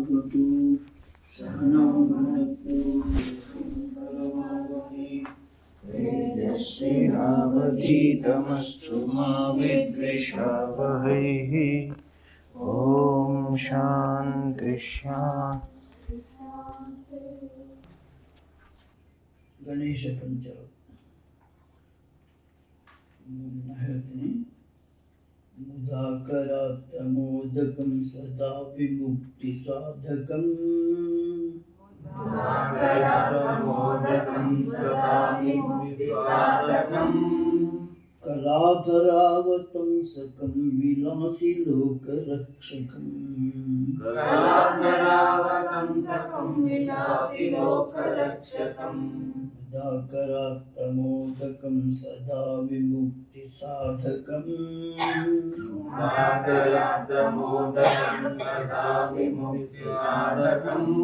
भवतु सहनौ भुनक्तु करवावहै तेजस्विनावधीतमस्तु मा विद्विषावहैः ॐ ಶಾಂತಿ ಶಾಂತಿ ಗಣೇಶ ಪಂಚರು ಹ್ಮ್, ಹೇಳ್ತೀನಿ ಮುದಾಕರಾತ್ತಮೋದಕಂ ಸದಾ ವಿಮುಕ್ತಿ ಸಾಧಕಂ मोदकं सदा विमुक्तिसाधकम् ಕಲಾಧರಾವತಂಸಕಂ ವಿಲಾಸಿ ಲೋಕರಕ್ಷಕಂ कलाधरावसंसकं विलासि लोकरक्षकम् ಮುದಾಕರಾತ್ತಮೋದಕಂ ಸದಾ ವಿಮುಕ್ತಿ ಸಾಧಕಂ नागराजमोदकं सदा विमुक्तिसाधकम्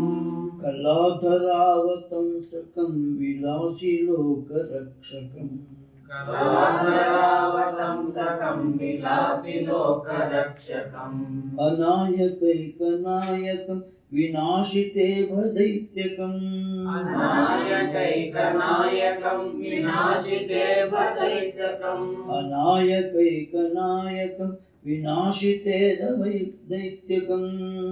ಕಲಾಧರಾವತಂಸಕಂ ವಿಲಾಸಿ ಲೋಕರಕ್ಷಕಂ कलाधरावतंसकं विलासि लोकरक्षकम् अनायकैकनायकं विनाशिते भदैत्यकम् अनायकैकनायकं विनाशिते भदैत्यकम् अनायकैकनायकं विनाशिते दवै दैत्यकम्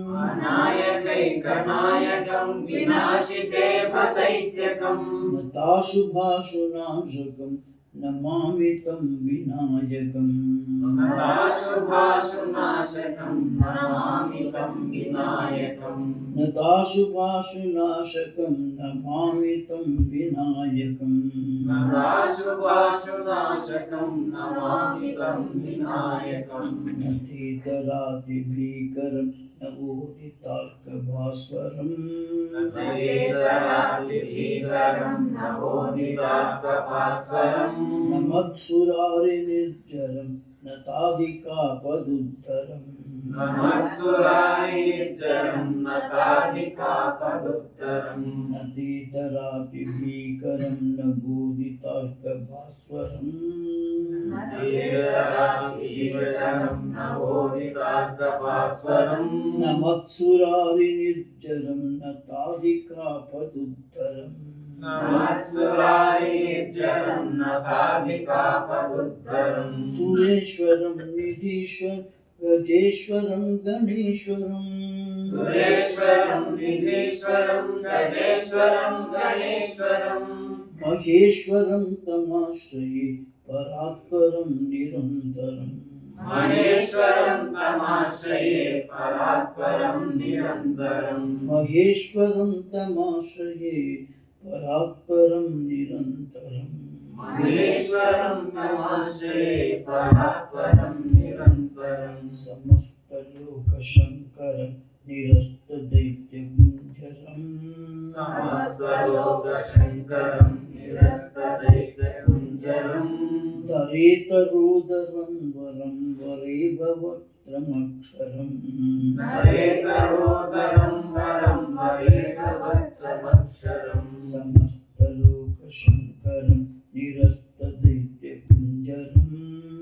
अनायकैकनायकं विनाशिते भदैत्यकम् नताशुभाशुनाशकं नमामि तं विनायकम् नताशुभाशुनाशकं नमामि तं विनायकम् नताशुभाशुनाशकं नमामि तं विनायकम् नताशुभाशुनाशकं नमामि तं विनायकम् नथीतरातिभीकरं नवोदितार्कभास्वरम् नवेतरातिभीकरं नवोदितात्मभास्वरम् न मत्सुरारिनिर्जरं नताधिकापदुत्तरम् नमस्सुरानिर्जरं नताधिकापदुत्तरम् नतीतरातिभीकरं न बोधितार्कभास्वरम् नवेतरातिभीकरं नवोदितात्मभास्वरम् न मत्सुरारिनिर्जरं नताधिकापदुत्तरम् नमस्सुरानिर्जरं नताधिकापदुत्तरम् सुरेश्वरं निधीश्वर गजेश्वरं गणेश्वरम् सुरेश्वरं निधीश्वरं गजेश्वरं गणेश्वरम् महेश्वरं तमाश्रये परात्परं निरन्तरम् महेश्वरं तमाश्रये परात्परं निरन्तरम् महेश्वरं तमाश्रये परात्परं निरन्तरम् महेश्वरं तमाश्रये परात्परं निरन्तरम् समस्तलोकशङ्कर निरस्तदैत्यकुञ्जरम् समस्तलोकशङ्करं निरस्तदैत्यकुञ्जरम् दरेतरोदरं वरं वरेव वक्त्रमक्षरम् नरेतरोदरं वरं वरेतवक्त्रमक्षरम् समस्तलोकशङ्करं निरस्तदैत्यकुञ्जरम्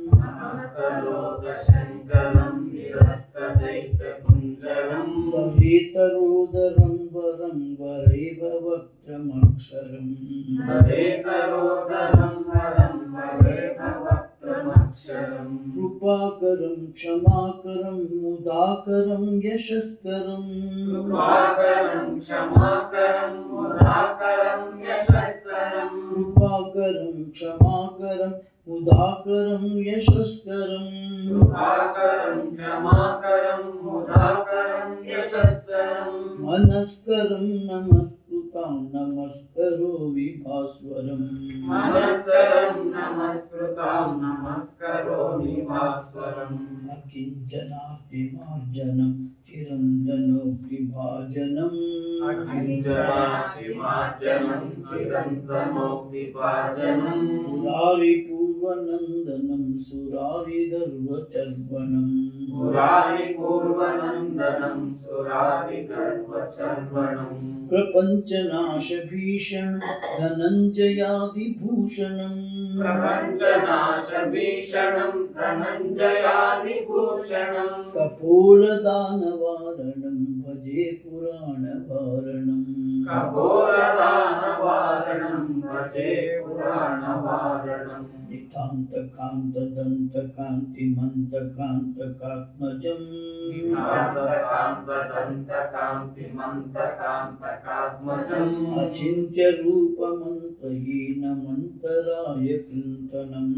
समस्तलोकशङ्करं निरस्तदैत्यकुञ्जरम् दहेतरोदरं वरं वरेव वक्त्रमक्षरम् नरेतरोदरं वरं वरेतवक्त्रमक्षरम् कृपाकरं क्षमाकरं मुदाकरं यशस्करम् कृपाकरं क्षमाकरं मुदाकरं यशस्करम् कृपाकरं क्षमाकरं मुदाकरं यशस्करम् कृपाकरं क्षमाकरं मुदाकरं यशस्करम् मनस्करं नमस्कृतां नमस्करोमि भास्वरम् मनस्करं नमस्कृतां नमस्करोमि भास्वरम् अकिञ्चनातिमार्जनं चिरन्तनोऽग्निभाजनम् अकिञ्चनातिमार्जनं चिरन्तनोक्तिभाजनम् पुरारिपूर्वनन्दनं सुरारिगर्वचर्वणम् पुरारिपूर्वनन्दनं सुरारिगर्वचर्वणम् तच्चर्वणम् प्रपञ्चनाशभीषण धनञ्जयादिभूषणम् प्रपञ्चनाशभीषणम् धनञ्जयादिभूषणम् कपोलदानवारणम् भजे पुराणवारणम् कपोलदानवारणम् भजे पुराणवारणम् नितान्तकान्तदन्तकान्तिमन्तकान्तकात्मजम् कान्तकान्तदन्तकान्तिमन्तकान्तकात्मजम् अचिन्त्यरूपमन्त्रहीनमन्तराय कृन्तनम्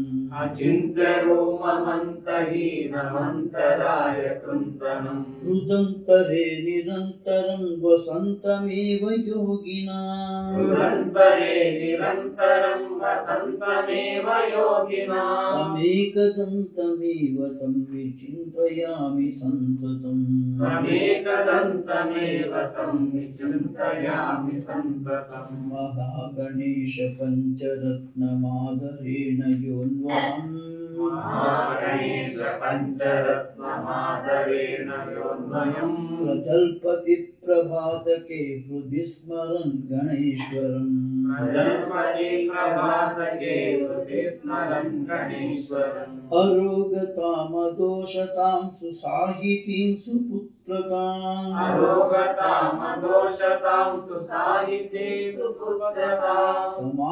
अचिन्त्यरूपमन्तहीनमन्तराय कृन्तनम् हृदन्तरे निरन्तरं वसन्तमेव योगिना हृदन्तरे निरन्तरम् वसन्तमेव योगिना तमेकदन्तमेव तं विचिन्तयामि सन्ततम् त्वमेकदन्तमेव तं विचिन्तयामि सन्ततम् महागणेश पञ्चरत्नमादरेण योन्वहम् महागणेश पञ्चरत्नमादरेण योन्वयम् प्रजल्पति प्रभातके हृदि स्मरन् गणेश्वरम् प्रजल्पति प्रभातके हृदि स्मरन् गणेश्वरम् अरोगतामदोषतां सुसाहितीं सुपुत्रताम् अरोगतामदोषतां सुसाहिते सुपुत्रताम्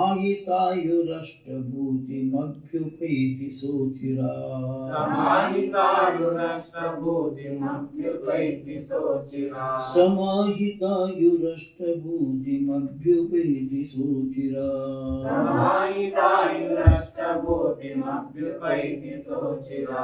समाहितायुरष्टभूतिमभ्युपैति सोचिरा समाहितायुरष्टभूतिमभ्युपैति सोचिरा समाहितायुरष्टभूतिमभ्युपैति सोचिरा समाहितायुरष्टभूतिमभ्युपैति सोचिरा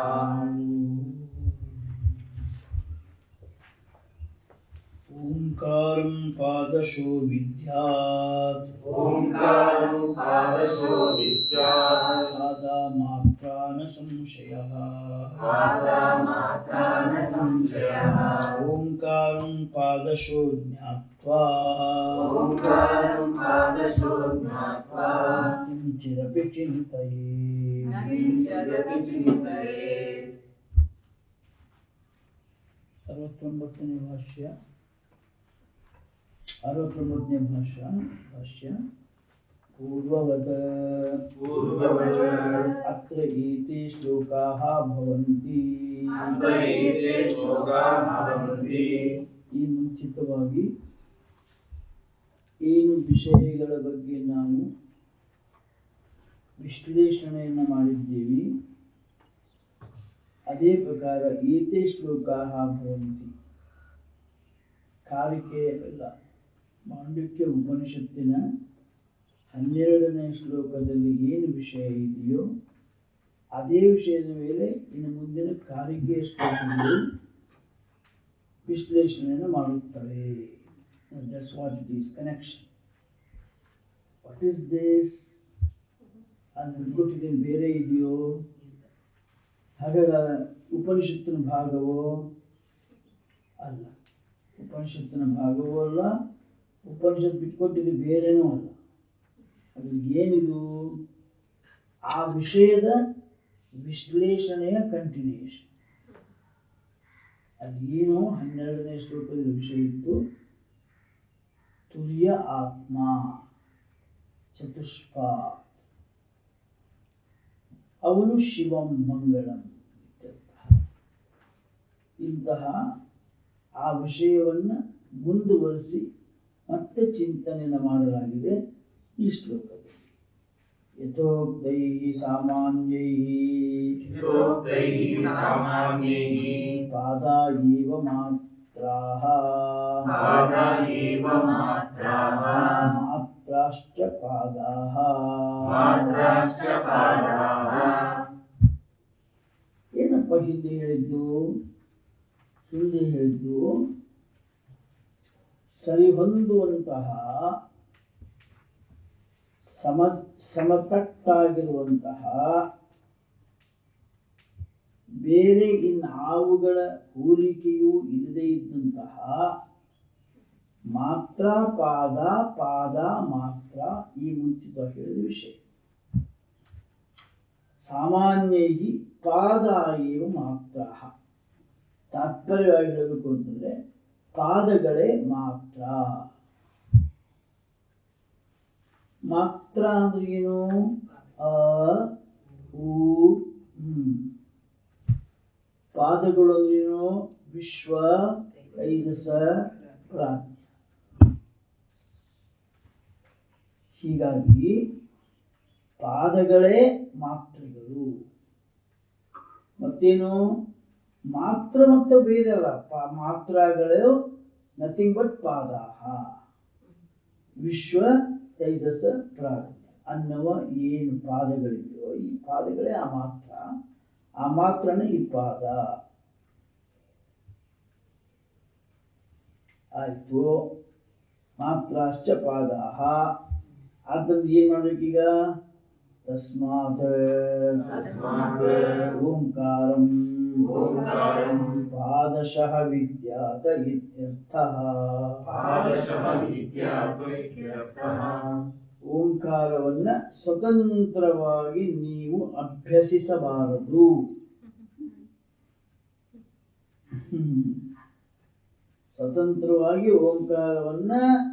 ओङ्कारं पादशो विद्यात् ओङ्कारं पादशो विद्यात् पादामात्रा न संशयः पादामात्रा न संशयः ओङ्कारं पादशो ज्ञात्वा ओङ्कारं पादशो ज्ञात्वा किञ्चिदपि चिन्तये न किञ्चिदपि चिन्तयेत् ಅರವತ್ತೊಂಬತ್ತನೇ ಭಾಷ್ಯ ಅರವತ್ತೊಂಬತ್ತನೇ ಭಾಷ್ಯ ಭಾಷ್ಯ ಪೂರ್ವವತ್ पूर्ववत् अत्र एते श्लोकाः भवन्ति अत्र एते श्लोकाः भवन्ति ಈ ಮುಂಚಿತವಾಗಿ ಏನು ವಿಷಯಗಳ ಬಗ್ಗೆ ನಾವು ವಿಶ್ಲೇಷಣೆಯನ್ನು ಮಾಡಿದ್ದೀವಿ ಅದೇ ಪ್ರಕಾರ ಏತೆ ಶ್ಲೋಕಾಹ ಭವಂತಿ ಕಾರಿಕೆ ಅಲ್ಲ ಮಾಂಡಕ್ಯ ಉಪನಿಷತ್ತಿನ ಹನ್ನೆರಡನೇ ಶ್ಲೋಕದಲ್ಲಿ ಏನು ವಿಷಯ ಇದೆಯೋ ಅದೇ ವಿಷಯದ ಮೇಲೆ ಇನ್ನು ಮುಂದಿನ ಕಾರಿಕೆಯ ಶ್ಲೋಕಗಳು ವಿಶ್ಲೇಷಣೆಯನ್ನು ಮಾಡುತ್ತವೆ that's what it is connection what is this ಅಲ್ಲಿ ಕೊಟ್ಟಿದ್ದೇನೆ ಬೇರೆ ಇದೆಯೋ ಹಾಗಾದ್ರೆ ಉಪನಿಷತ್ತಿನ ಭಾಗವೋ ಅಲ್ಲ ಉಪನಿಷತ್ತಿನ ಭಾಗವೂ ಅಲ್ಲ ಉಪನಿಷತ್ ಬಿಟ್ಕೊಟ್ಟಿದ್ದು ಬೇರೆನೂ ಅಲ್ಲ ಅದು ಏನಿದು ಆ ವಿಷಯದ ವಿಶ್ಲೇಷಣೆಯ ಕಂಟಿನ್ಯೂಷನ್ ಅದು ಏನು ಹನ್ನೆರಡನೇ ಶ್ಲೋಕದ ವಿಷಯ ಇತ್ತು ತುರ್ಯ ಆತ್ಮ ಚತುಷ್ಪಾ ಅವನು ಶಿವಂ ಮಂಗಳಂ ಇತ್ಯರ್ಥ. ಇಂತಹ ಆ ವಿಷಯವನ್ನು ಮುಂದುವರಿಸಿ ಮತ್ತೆ ಚಿಂತನೆಯನ್ನು ಮಾಡಲಾಗಿದೆ ಈ ಶ್ಲೋಕದಲ್ಲಿ ಯಥೋಕ್ತೈ ಸಾಮಾನ್ಯೈ यथोक्तैः सामान्यैः ಪಾದ ಇವ ಮಾತ್ರಾಹ पादा एव मात्राः ಮಾತ್ರಾಶ್ಚ ಪಾದಾಹ मात्राश्च पादाः ಏನಪ್ಪ ಹಿಂದೆ ಹೇಳಿದ್ದು ಹಿಂದೆ ಹೇಳಿದ್ದು ಸರಿಹೊಂದುವಂತಹ ಸಮ ಸಮತಟ್ಟಾಗಿರುವಂತಹ ಬೇರೆ ಇನ್ನಾವುಗಳ ಹೋಲಿಕೆಯೂ ಇಲ್ಲದೆ ಇದ್ದಂತಹ ಮಾತ್ರ ಪಾದ ಪಾದ ಮಾತ್ರ ಈ ಮುಂಚಿತ ಹೇಳಿದ ವಿಷಯ ಸಾಮಾನ್ಯೈ ಪಾದ ಏವ ಮಾತ್ರ ತಾತ್ಪರ್ಯವಾಗಿ ಹೇಳಬೇಕು ಅಂತಂದ್ರೆ ಪಾದಗಳೇ ಮಾತ್ರ ಮಾತ್ರ ಅಂದ್ರೆ ಏನು ಅ ಉ ಹ್ಮ್ ಪಾದಗಳು ಅಂದ್ರೇನು ವಿಶ್ವ ತೈಜಸ ಪ್ರಾಜ್ಞ ಹೀಗಾಗಿ ಪಾದಗಳೇ ಮಾತ್ರೆಗಳು ಮತ್ತೇನು ಮಾತ್ರ ಮತ್ತು ಬೇರೆ ಅಲ್ಲ ಪ- ಮಾತ್ರಗಳು ನಥಿಂಗ್ ಬಟ್ ಪಾದಾಹ ವಿಶ್ವ ತೈಜಸ ಪ್ರಾಜ್ಞ ಅನ್ನುವ ಏನು ಪಾದಗಳಿವೆಯೋ ಈ ಪಾದಗಳೇ ಆ ಮಾತ್ರ ಆ ಮಾತ್ರನೇ ಈ ಪಾದ ಆಯ್ತು ಮಾತ್ರಾಶ್ಚ ಪಾದಾಹ ಆದ್ದರಿಂದ ಏನ್ ಮಾಡ್ಬೇಕೀಗ ತಸ್ಮಾತ್ ತಸ್ಮಾತ್ ಓಂಕಾರಂ ಓಂಕಾರಂ ಪಾದಶಃ ವಿದ್ಯಾತ ಇತ್ಯರ್ಥಃ ಪಾದಶಃ ವಿದ್ಯಾತ್ ಇತ್ಯರ್ಥಃ. ಓಂಕಾರವನ್ನ ಸ್ವತಂತ್ರವಾಗಿ ನೀವು ಅಭ್ಯಸಿಸಬಾರದು ಹ್ಮ್. ಸ್ವತಂತ್ರವಾಗಿ ಓಂಕಾರವನ್ನ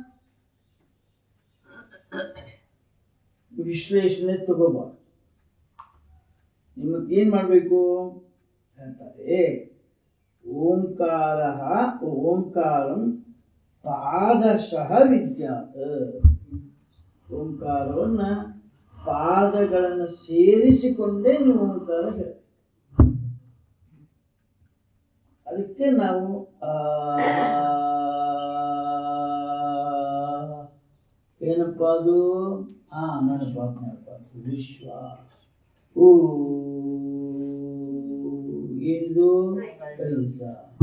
ವಿಶ್ಲೇಷಣೆ ತಗೋಬಾರ್ದು ನಿಮ್ಮತ್ ಏನ್ ಮಾಡ್ಬೇಕು ಹೇಳ್ತಾರೆ ಓಂಕಾರ ಓಂಕಾರಂ ಪಾದಶಃ ವಿದ್ಯಾತ್ ಓಂಕಾರವನ್ನ ಪಾದಗಳನ್ನು ಸೇರಿಸಿಕೊಂಡೇ ನೀವು ಓಂಕಾರ ಹೇಳಿ ಅದಕ್ಕೆ ನಾವು ಆ ಏನಪ್ಪ ಅದು ಹಾ ನೆನಪಾತ್ ನೆನಪಾತ್ ವಿಶ್ವ ಓ ಏನಿದು ಕೈಸ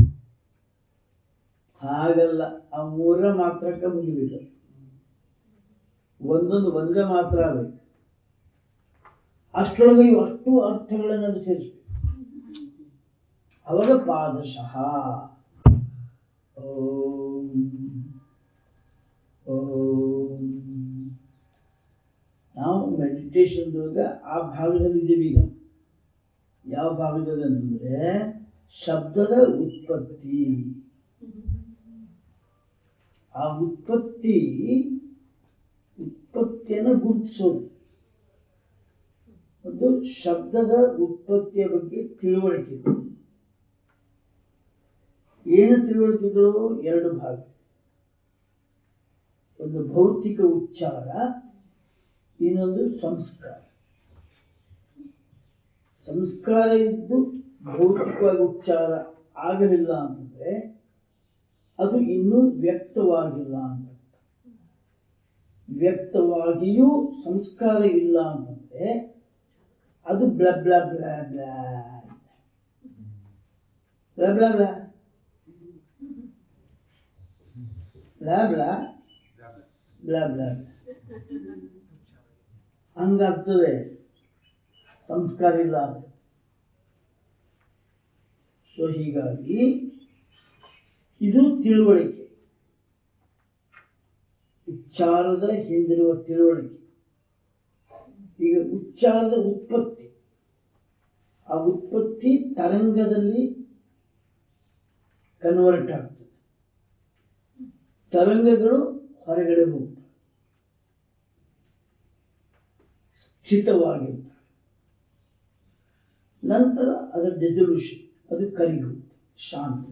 ಹಾಗಲ್ಲ ಆ ಮೂರ ಮಾತ್ರಕ್ಕೆ ಮುಗಿಬೇಕು ಒಂದೊಂದು ಒಂದೇ ಮಾತ್ರ ಆಗ್ಬೇಕು ಅಷ್ಟರೊಳಗೆ ಇವು ಅಷ್ಟು ಅರ್ಥಗಳನ್ನು ಅದು ಸೇರಿಸ್ಬೇಕು ಅವಾಗ ಪಾದಶಃ ಓಂ ಓಂ ನಾವು ಮೆಡಿಟೇಷನ್ದೊಳಗ ಆ ಭಾಗದಲ್ಲಿ ಇದ್ದೀವಿ ಈಗ ಯಾವ ಭಾಗದಲ್ಲಿ ಅಂತಂದ್ರೆ ಶಬ್ದದ ಉತ್ಪತ್ತಿ ಆ ಉತ್ಪತ್ತಿ ಉತ್ಪತ್ತಿಯನ್ನು ಗುರುತಿಸೋದು ಒಂದು ಶಬ್ದದ ಉತ್ಪತ್ತಿಯ ಬಗ್ಗೆ ತಿಳುವಳಿಕೆ ಏನು ತಿಳುವಳಿಕೆಗಳು ಎರಡು ಭಾಗ ಒಂದು ಭೌತಿಕ ಉಚ್ಚಾರ ಇನ್ನೊಂದು ಸಂಸ್ಕಾರ ಸಂಸ್ಕಾರ ಇದ್ದು ಭೌತಿಕವಾಗಿ ಉಚ್ಚಾರ ಆಗಲಿಲ್ಲ ಅಂತಂದ್ರೆ ಅದು ಇನ್ನೂ ವ್ಯಕ್ತವಾಗಿಲ್ಲ ಅಂತ ವ್ಯಕ್ತವಾಗಿಯೂ ಸಂಸ್ಕಾರ ಇಲ್ಲ ಅಂತಂದ್ರೆ ಅದು ಬ್ಲ ಬ್ಲ ಬ್ಲ ಬ್ಲ ಬ್ಲ ಬ್ಲ ಬ್ಲ ಬ್ಲ ಬ್ಲ ಬ್ಲ ಬ್ಲ ಹಂಗಾಗ್ತದೆ ಸಂಸ್ಕಾರ ಇಲ್ಲ ಅಂದ್ರೆ ಸೊ ಹೀಗಾಗಿ ಇದು ತಿಳುವಳಿಕೆ ಉಚ್ಚಾರದ ಹಿಂದಿರುವ ತಿಳುವಳಿಕೆ ಈಗ ಉಚ್ಚಾರದ ಉತ್ಪತ್ತಿ ಆ ಉತ್ಪತ್ತಿ ತರಂಗದಲ್ಲಿ ಕನ್ವರ್ಟ್ ಆಗ್ತದೆ ತರಂಗಗಳು ಹೊರಗಡೆ ಹೋಗ್ತವೆ ಸ್ಥಿತವಾಗಿರ್ತವೆ ನಂತರ ಅದರ ಡೆಸೊಲ್ಯೂಷನ್ ಅದು ಕರಗಿ ಹೋಗುತ್ತೆ ಶಾಂತ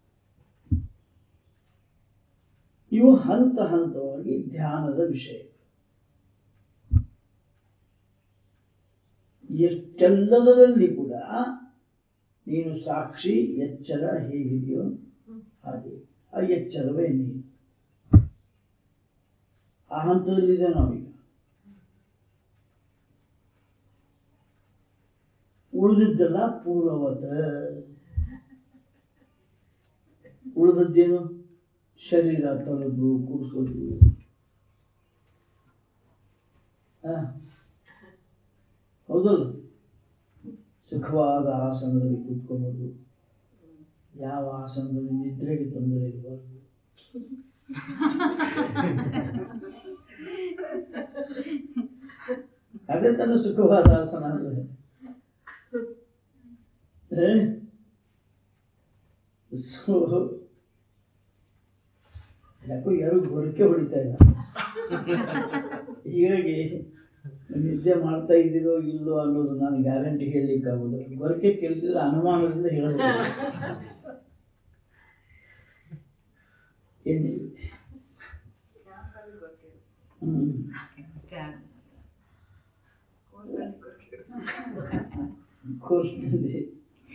ಇವು ಹಂತ ಹಂತವಾಗಿ ಧ್ಯಾನದ ವಿಷಯ ಎಷ್ಟೆಲ್ಲದರಲ್ಲಿ ಕೂಡ ನೀನು ಸಾಕ್ಷಿ ಎಚ್ಚರ ಹೇಗಿದೆಯೋ ಹಾಗೆ ಆ ಎಚ್ಚರವೇ ನೀನು ಆ ಹಂತದಲ್ಲಿದೆ ನಾವೀಗ ಉಳಿದಿದ್ದೆಲ್ಲ ಪೂರ್ವವತ ಉಳಿದದ್ದೇನು ಶರೀರ ತರೋದು ಕೂಡಿಸೋದು ಆ, ಹೌದಲ್ಲ ಸುಖವಾದ ಆಸನದಲ್ಲಿ ಕೂತ್ಕೊಳ್ಳೋದು ಯಾವ ಆಸನದಲ್ಲಿ ನಿದ್ರೆಗೆ ತೊಂದರೆ ಇರಬಾರ್ದು ಅದೇ ತನ್ನ ಸುಖವಾದ ಆಸನ ಅಂದ್ರೆ ಸೊ ಯಾಕೋ ಯಾರು ಗೊರಕೆ ಹೊಡಿತಾ ಇಲ್ಲ ಹೀಗಾಗಿ ನಿದ್ದೆ ಮಾಡ್ತಾ ಇದ್ದೀರೋ ಇಲ್ಲೋ ಅನ್ನೋದು ನಾನು ಗ್ಯಾರಂಟಿ ಹೇಳಲಿಕ್ಕಾಗೋದಿಲ್ಲ ಗೊರಕೆ ಕೇಳಿಸಿದ್ರೆ ಅನುಮಾನದಿಂದ ಹೇಳಬೇಕು ಏನಿಲ್ಲ ಹ್ಮ್ ಕೋರ್ಸ್ನಲ್ಲಿ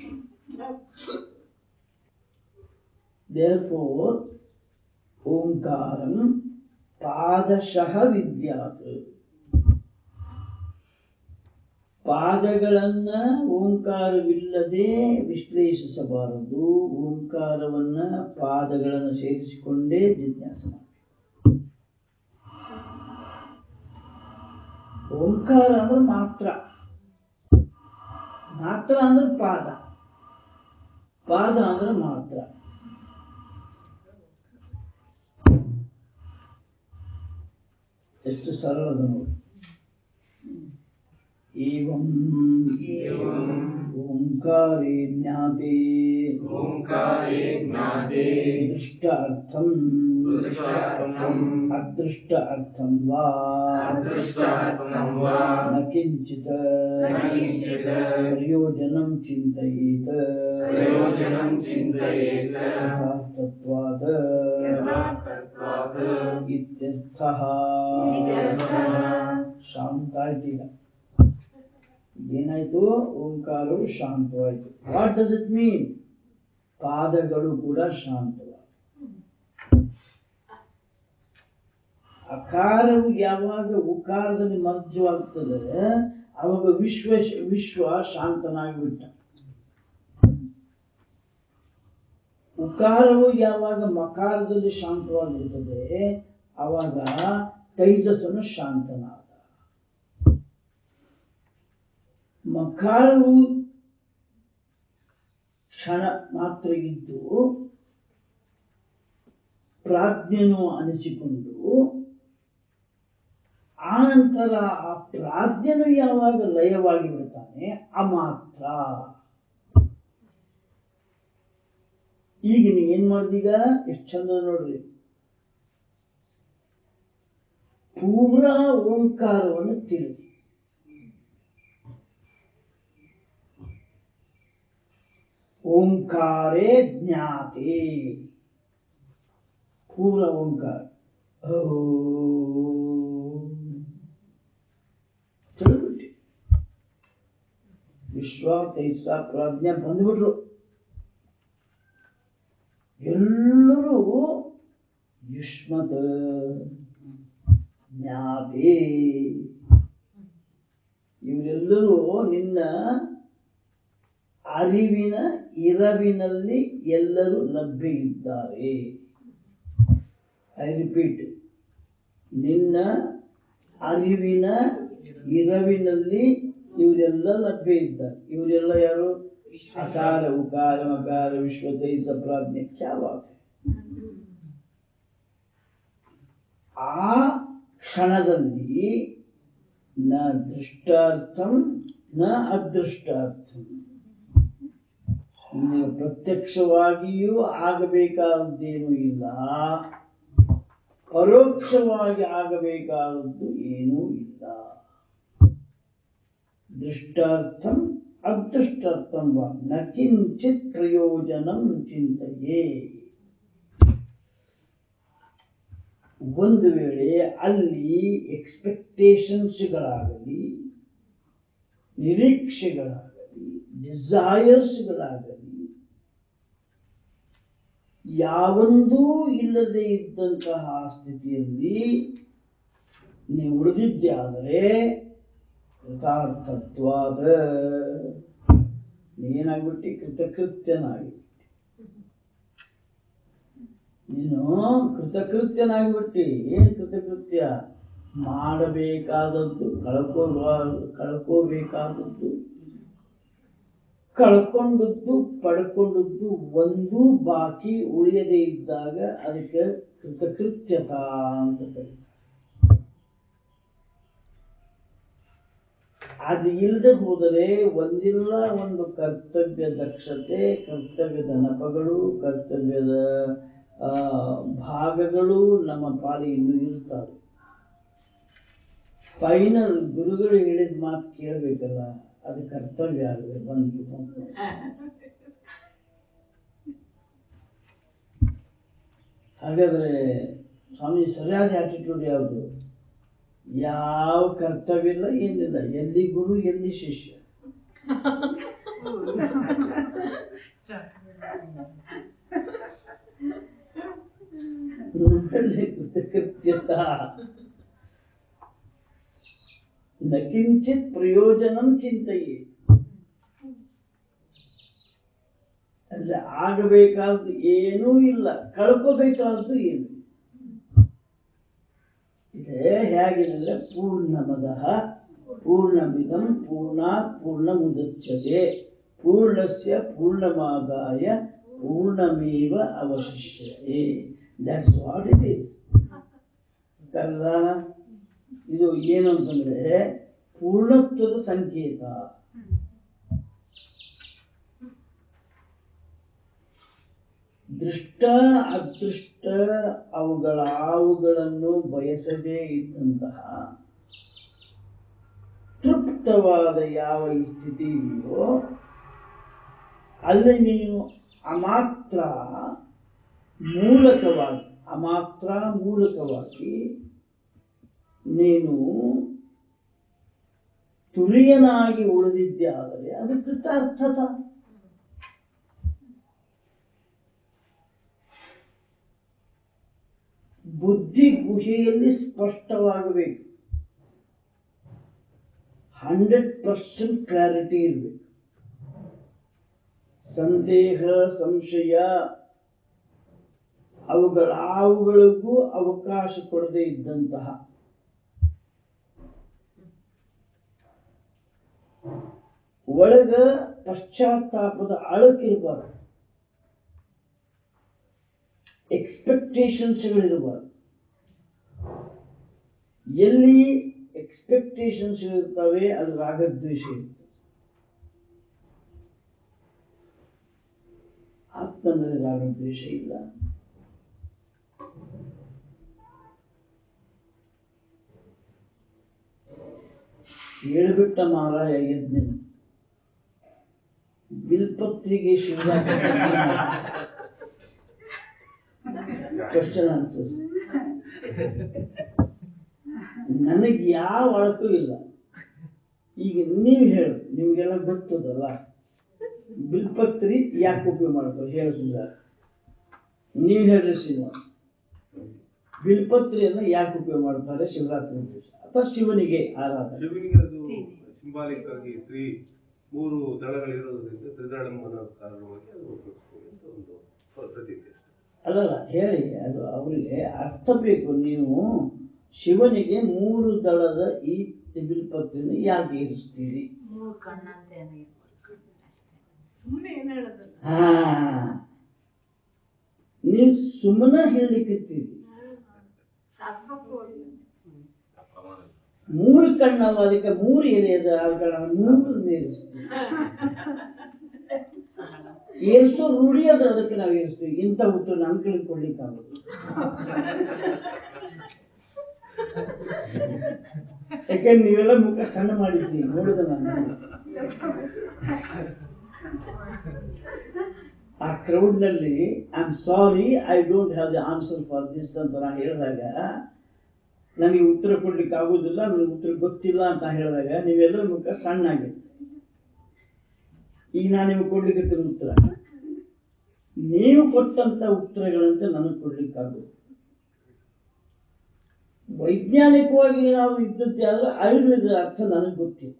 therefore ಓಂಕಾರಂ ಪಾದಶಃ ವಿದ್ಯಾತ್ ಪಾದಗಳನ್ನ ಓಂಕಾರವಿಲ್ಲದೆ ವಿಶ್ಲೇಷಿಸಬಾರದು ಓಂಕಾರವನ್ನ ಪಾದಗಳನ್ನು ಸೇರಿಸಿಕೊಂಡೇ ಜಿಜ್ಞಾಸ ಮಾಡಬೇಕು ಓಂಕಾರ ಅಂದ್ರೆ ಮಾತ್ರ ಮಾತ್ರ ಅಂದ್ರೆ ಪಾದ ಪಾದ ಅಂದ್ರೆ ಮಾತ್ರ ಎಷ್ಟು ಸರಳ ಅದು ನೋಡಿ ಏವಂ ಏವಂ ಓಂಕಾರೇ ಜ್ಞಾತೆ ಓಂಕಾರೇ ಜ್ಞಾತೆ ದೃಷ್ಟಾರ್ಥಂ ದೃಷ್ಟಾರ್ಥಂ ಅದೃಷ್ಟ ಅರ್ಥಂ ವಾ ಅದೃಷ್ಟಾರ್ಥಂ ವಾ ನ ಕಿಂಚಿತ್ ನ ಕಿಂಚಿತ್ ಪ್ರಯೋಜನಂ ಚಿಂತಯೇತ ಪ್ರಯೋಜನಂ ಚಿಂತಯೇತ್ ಯಥಾರ್ಥತ್ವಾದ ಯಥಾರ್ಥತ್ವಾತ್ ಇತ್ಯರ್ಥಃ ಇತ್ಯರ್ಥಃ. ಶಾಂತ ಆಯ್ತು ಈಗ ಏನಾಯ್ತು ಓಂಕಾರವು ಶಾಂತವಾಯ್ತು ವಾಟ್ ಡಸ್ ಇಟ್ ಮೀನ್ ಪಾದಗಳು ಕೂಡ ಶಾಂತವಾದ ಅಕಾರವು ಯಾವಾಗ ಉಕಾರದಲ್ಲಿ ಮರ್ಜವಾಗ್ತದೆ ಅವಾಗ ವಿಶ್ವ ವಿಶ್ವ ಶಾಂತನಾಗಿ ಬಿಟ್ಟ ಉಕಾರವು ಯಾವಾಗ ಮಕಾರದಲ್ಲಿ ಶಾಂತವಾಗಿರ್ತದೆ ಅವಾಗ ತೈಜಸ್ಸನು ಶಾಂತನಾದ ಮಕಾರವು ಕ್ಷಣ ಮಾತ್ರ ಇದ್ದು ಪ್ರಾಜ್ಞನು ಅನಿಸಿಕೊಂಡು ಆನಂತರ ಆ ಪ್ರಾಜ್ಞನು ಯಾವಾಗ ಲಯವಾಗಿ ಬಿಡ್ತಾನೆ ಅಮಾತ್ರ ಈಗ ನೀ ಏನ್ ಮಾಡ್ದೀಗ ಎಷ್ಟು ಚಂದ ನೋಡ್ರಿ ಪೂರಾ ಓಂಕಾರವನ್ನು ತಿಳಿದಿ ಓಂಕಾರೇ ಜ್ಞಾತೆ ಪೂರ ಓಂಕಾರ ಓಂ. ತಿಳಿದ್ಬಿಟ್ಟಿ ವಿಶ್ವ ತೈಸ ಪ್ರಾಜ್ಞೆ ಬಂದ್ಬಿಟ್ರು ಎಲ್ಲರೂ ಯುಷ್ಮತ್ ಜ್ಞಾತೆ ಇವರೆಲ್ಲರೂ ನಿನ್ನ ಅರಿವಿನ ಇರವಿನಲ್ಲಿ ಎಲ್ಲರೂ ಲಭ್ಯ ಇದ್ದಾರೆ ಐ ರಿಪೀಟ್ ನಿನ್ನ ಅರಿವಿನ ಇರವಿನಲ್ಲಿ ಇವರೆಲ್ಲ ಲಭ್ಯ ಇದ್ದಾರೆ ಇವರೆಲ್ಲ ಯಾರು ಅಕಾರ ಉಕಾರ ಮಕಾರ ವಿಶ್ವತೈಸ ಪ್ರಾಜ್ಞೆ ಕ್ಯಾವಾಗ ಆ ಕ್ಷಣದಲ್ಲಿ ನ ದೃಷ್ಟಾರ್ಥಂ ನ ಅದೃಷ್ಟಾರ್ಥಂ ನಿನಗೆ ಪ್ರತ್ಯಕ್ಷವಾಗಿಯೂ ಆಗಬೇಕಾದದ್ದೇನೂ ಇಲ್ಲ ಪರೋಕ್ಷವಾಗಿ ಆಗಬೇಕಾದದ್ದು ಏನೂ ಇಲ್ಲ ದೃಷ್ಟಾರ್ಥಂ ಅದೃಷ್ಟಾರ್ಥಂ ವಾ ನ ಕಿಂಚಿತ್ ಪ್ರಯೋಜನಂ ಚಿಂತೆಯೇ ಒಂದು ವೇಳೆ ಅಲ್ಲಿ ಎಕ್ಸ್ಪೆಕ್ಟೇಷನ್ಸ್ಗಳಾಗಲಿ ನಿರೀಕ್ಷೆಗಳಾಗಲಿ ಡಿಸೈರ್ಸ್ಗಳಾಗಲಿ ಯಾವೊಂದೂ ಇಲ್ಲದೆ ಇದ್ದಂತಹ ಸ್ಥಿತಿಯಲ್ಲಿ ನೀವು ಉಳಿದಿದ್ದೆ ಆದರೆ ಕೃತಾರ್ಥತ್ವಾದ ಏನಾಗ್ಬಿಟ್ಟು ಕೃತಕೃತ್ಯನಾಗಿ ನೀನು ಕೃತಕೃತ್ಯನಾಗ್ಬಿಟ್ಟಿ ಏನ್ ಕೃತಕೃತ್ಯ ಮಾಡಬೇಕಾದದ್ದು ಕಳ್ಕೋಬಾರ್ದು ಕಳ್ಕೋಬೇಕಾದದ್ದು ಕಳ್ಕೊಂಡದ್ದು ಪಡ್ಕೊಂಡದ್ದು ಒಂದು ಬಾಕಿ ಉಳಿಯದೇ ಇದ್ದಾಗ ಅದಕ್ಕೆ ಕೃತಕೃತ್ಯತಾ ಅಂತ ಕರೀತಾರೆ ಅದು ಇಲ್ಲದೆ ಹೋದರೆ ಒಂದಿಲ್ಲ ಒಂದು ಕರ್ತವ್ಯ ದಕ್ಷತೆ ಕರ್ತವ್ಯದ ನಪಗಳು ಕರ್ತವ್ಯದ ಆ, ಭಾಗಗಳು ನಮ್ಮ ಪಾಲಿಗೆ ಇನ್ನೂ ಇರ್ತವೆ ಫೈನಲ್ ಗುರುಗಳು ಹೇಳಿದ ಮಾತು ಕೇಳಬೇಕಲ್ಲ ಅದು ಕರ್ತವ್ಯ ಅಲ್ವೇ ಬಂದು ಬಂದು ಹಾಗಾದ್ರೆ ಸ್ವಾಮಿ ಸರಿಯಾದ ಆಟಿಟ್ಯೂಡ್ ಯಾವುದು ಯಾವ ಕರ್ತವ್ಯ ಇಲ್ಲ ಏನಿಲ್ಲ ಎಲ್ಲಿ ಗುರು ಎಲ್ಲಿ ಶಿಷ್ಯ ನಮ್ಮಲ್ಲಿ ಕೃತಕೃತ್ಯತ ನ ಕಿಂಚಿತ್ ಪ್ರಯೋಜನಂ ಚಿಂತೆಯೇ ಅಲ್ಲಿ ಆಗಬೇಕಾದ್ದು ಏನೂ ಇಲ್ಲ ಕಳ್ಕೋಬೇಕಾದ್ದು ಏನು ಇದೇ ಹೇಗಿದೆ ಪೂರ್ಣಮದ ಪೂರ್ಣಮಿದಂ ಪೂರ್ಣಾತ್ ಪೂರ್ಣ ಮುದಚ್ಯತೆ ಪೂರ್ಣಸ್ಯ ಪೂರ್ಣಮಾದಾಯ ಪೂರ್ಣಮೇವ ಅವಶಿಷ್ಯತೆ ದಟ್ಸ್ ವಾಟ್ ಇಟ್ ಈಸ್ ಅಲ್ಲ ಇದು ಏನು ಅಂತಂದ್ರೆ ಪೂರ್ಣತ್ವದ ಸಂಕೇತ ದೃಷ್ಟ ಅದೃಷ್ಟ ಅವುಗಳ ಅವುಗಳನ್ನು ಬಯಸದೇ ಇದ್ದಂತಹ ತೃಪ್ತವಾದ ಯಾವ ಈ ಸ್ಥಿತಿ ಇದೆಯೋ ಅಲ್ಲಿ ನೀನು ಅಮಾತ್ರ ಮೂಲಕವಾಗಿ ಅಮಾತ್ರ ಮೂಲಕವಾಗಿ ನೀನು ತುರಿಯನಾಗಿ ಉಳಿದಿದ್ದೆ ಆದರೆ ಅದು ಕೃತಾರ್ಥತ ಬುದ್ಧಿ ಗುಹೆಯಲ್ಲಿ ಸ್ಪಷ್ಟವಾಗಬೇಕು ಹಂಡ್ರೆಡ್ ಪರ್ಸೆಂಟ್ ಕ್ಲಾರಿಟಿ ಇರಬೇಕು ಸಂದೇಹ ಸಂಶಯ ಅವುಗಳ ಅವುಗಳಿಗೂ ಅವಕಾಶ ಕೊಡದೇ ಇದ್ದಂತಹ ಒಳಗ ಪಶ್ಚಾತ್ತಾಪದ ಅಳಕಿರಬಾರ್ದು ಎಕ್ಸ್ಪೆಕ್ಟೇಷನ್ಸ್ಗಳಿರಬಾರ್ದು ಎಲ್ಲಿ ಎಕ್ಸ್ಪೆಕ್ಟೇಷನ್ಸ್ ಇರ್ತವೆ ಅಲ್ಲಿ ರಾಗದ್ವೇಷ ಇರ್ತದೆ ಆತ್ಮನಲ್ಲಿ ರಾಗದ್ವೇಷ ಇಲ್ಲ ಹೇಳ್ಬಿಟ್ಟ ಮಾರಾಯ ಯಜ್ಞ ಬಿಲ್ಪತ್ರಿಗೆ ಶಿವರಾತ್ರಿ ಕ್ವಶನ್ ಆನ್ಸರ್ ನನಗೆ ಯಾವ ಅಳಕು ಇಲ್ಲ ಈಗ ನೀವು ಹೇಳು ನಿಮ್ಗೆಲ್ಲ ಗೊತ್ತದಲ್ಲ ಬಿಲ್ಪತ್ರಿ ಯಾಕೆ ಉಪಯೋಗ ಮಾಡ್ತಾರೆ ಹೇಳಿಸಿದ ನೀವು ಹೇಳ್ರಿ ಶ್ರೀನಿವಾಸ್ ಬಿಲ್ಪತ್ರಿಯನ್ನ ಯಾಕೆ ಉಪಯೋಗ ಮಾಡ್ತಾರೆ ಶಿವರಾತ್ರಿ ದಿವಸ ಅಥವಾ ಶಿವನಿಗೆ ಆರಾಧನೆ ಶಿವನಿಗೆ ಅದು ಸಿಂಬಾಲಿಕ್ ಆಗಿ ತ್ರಿ ಮೂರು ದಳಗಳಿರೋದ್ರಿಂದ ತ್ರಿದಳಂ ಅನ್ನೋ ಕಾರಣವಾಗಿ ಅದು ಉಪಯೋಗಿಸ್ತೀವಿ ಅಂತ ಒಂದು ಪ್ರತೀತಿ ಅಷ್ಟೇ ಅಲ್ಲಲ್ಲ ಹೇಳಿ ಅದು ಅವರಿಗೆ ಅರ್ಥ ಬೇಕು ನೀವು ಶಿವನಿಗೆ ಮೂರು ದಳದ ಈ ಬಿಲ್ಪತ್ರಿನ ಯಾಕೆ ಇರಿಸ್ತೀರಿ ಮೂರು ಕಣ್ಣಂತ ಏನೋ ಇರ್ಬೋದು ಅಷ್ಟೇ ಸುಮ್ಮನೆ ಏನ್ ಹೇಳೋದಲ್ಲ ಹಾ ನೀವು ಸುಮ್ಮನೆ ಹೇಳಲಿಕ್ಕತ್ತೀರಿ ಶಾಸ್ತ್ರಕ್ಕೂ ಅಲ್ಲ. ಮೂರು ಕಣ್ಣವ ಅದಕ್ಕೆ ಮೂರು ಎಲೆ ಅದ ಅದಕ್ಕೆ ನಾವು ಮೂರು ಏರಿಸ್ತೀವಿ ಏರಿಸೋ ರೂಢಿ ಅದ ಅದಕ್ಕೆ ನಾವು ಏರಿಸ್ತೀವಿ ಇಂಥ ಉತ್ತರ ನನ್ನ ಕಡೆ ಕೊಡ್ಲಿಕ್ಕೆ ಆಗೋದು ಯಾಕಂದ್ರೆ ನೀವೆಲ್ಲ ಮುಖ ಸಣ್ಣ ಮಾಡಿದ್ರಿ ನೋಡಿದ ನಾನು ಆ ಕ್ರೌಡ್ ನಲ್ಲಿ I am sorry I don't have the answer for this ಅಂತ ನಾ ಹೇಳಿದಾಗ ನನಗೆ ಉತ್ತರ ಕೊಡ್ಲಿಕ್ಕೆ ಆಗುದಿಲ್ಲ ನನಗೆ ಉತ್ತರ ಗೊತ್ತಿಲ್ಲ ಅಂತ ಹೇಳಿದಾಗ ನೀವೆಲ್ಲರ ಮುಖ ಸಣ್ಣ ಆಗಿತ್ತು ಈಗ ನಾನು ನಿಮ್ಗೆ ಕೊಡ್ಲಿಕ್ಕೆ ಉತ್ತರ ನೀವು ಕೊಟ್ಟಂತ ಉತ್ತರಗಳಂತೆ ನನಗೆ ಕೊಡ್ಲಿಕ್ಕೆ ಆಗುದು ವೈಜ್ಞಾನಿಕವಾಗಿ ಏನಾದ್ರು ಇದ್ದದ್ದೇ ಆದ್ರೆ ಆಯುರ್ವೇದದ ಅರ್ಥ ನನಗೆ ಗೊತ್ತಿಲ್ಲ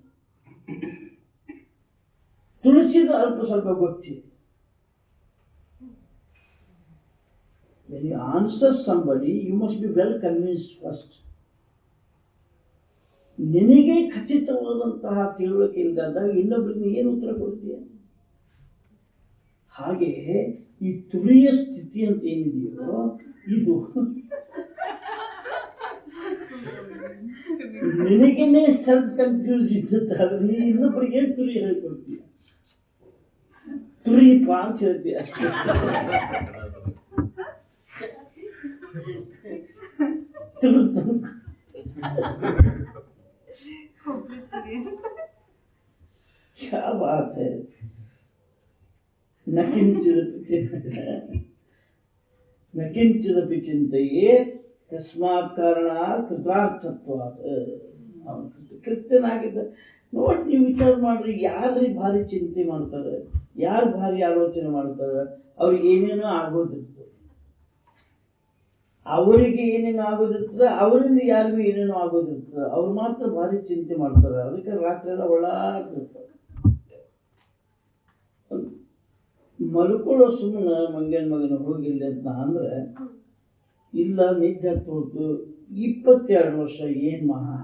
ತುಳಸಿದ ಅಲ್ಪ ಸ್ವಲ್ಪ ಗೊತ್ತಿದೆ When you answer somebody, you must be well convinced first. ನಿನಗೆ ಖಚಿತವಾದಂತಹ ತಿಳುವಳಿಕೆ ಇಲ್ಲದಾಗ ಇನ್ನೊಬ್ಬರಿಗೆ ಏನು ಉತ್ತರ ಕೊಡ್ತೀಯ ಹಾಗೆ ಈ ತುರಿಯ ಸ್ಥಿತಿ ಅಂತ ಏನಿದೆಯೋ ಇದು ನಿನಗೇನೆ ಸೆಲ್ಫ್ ಕನ್ಫ್ಯೂಸ್ ಇದ್ದಂತಾದ್ರೆ ನೀ ಇನ್ನೊಬ್ಬರಿಗೆ ಏನ್ ತುರಿ ಹೇಳ್ಕೊಡ್ತೀಯ ತುರಿಪ ಅಂತ ಹೇಳ್ತೀಯ ಅಷ್ಟೇ ಹೋಗ್ಬಿಡ್ತೀವಿ क्या बात है न किञ्चिदपि चिन्त- न किञ्चिदपि ಚಿಂತೆಯೇ ತಸ್ಮಾತ್ ಕಾರಣಾತ್ ಕೃತಾರ್ಥತ್ವಾತ್ ಅವನು ಕೃತ- ಕೃತ್ಯನಾಗಿದ್ದ ನೋಡಿ ನೀವು ವಿಚಾರ ಮಾಡ್ರಿ ಯಾರ್ರಿ ಭಾರಿ ಚಿಂತೆ ಮಾಡ್ತಾರೆ ಯಾರು ಭಾರಿ ಆಲೋಚನೆ ಮಾಡ್ತಾರೆ ಅವ್ರಿಗೆ ಏನೇನೋ ಆಗೋದಿರ್ತದೆ ಅವರಿಗೆ ಏನೇನೋ ಆಗೋದಿರ್ತದೆ ಅವರಿಂದ ಯಾರಿಗೂ ಏನೇನೋ ಆಗೋದಿರ್ತದೆ ಅವ್ರು ಮಾತ್ರ ಭಾರಿ ಚಿಂತೆ ಮಾಡ್ತಾರೆ ಅದಕ್ಕೆ ರಾತ್ರಿ ಎಲ್ಲ ಒಳ್ಳಾಡ್ತಿರ್ತಾರೆ ಮಲ್ಕೊಳ್ಳೋ ಸುಮ್ಮನೆ ಮಂಗನ ಮಗನ ಹೋಗಿಲ್ಲ ಅಂತ ಅಂದ್ರೆ ಇಲ್ಲ ನಿದ್ದೆ ಹತ್ತೋದು ಇಪ್ಪತ್ತೆರಡು ವರ್ಷ ಏನ್ ಮಹಾ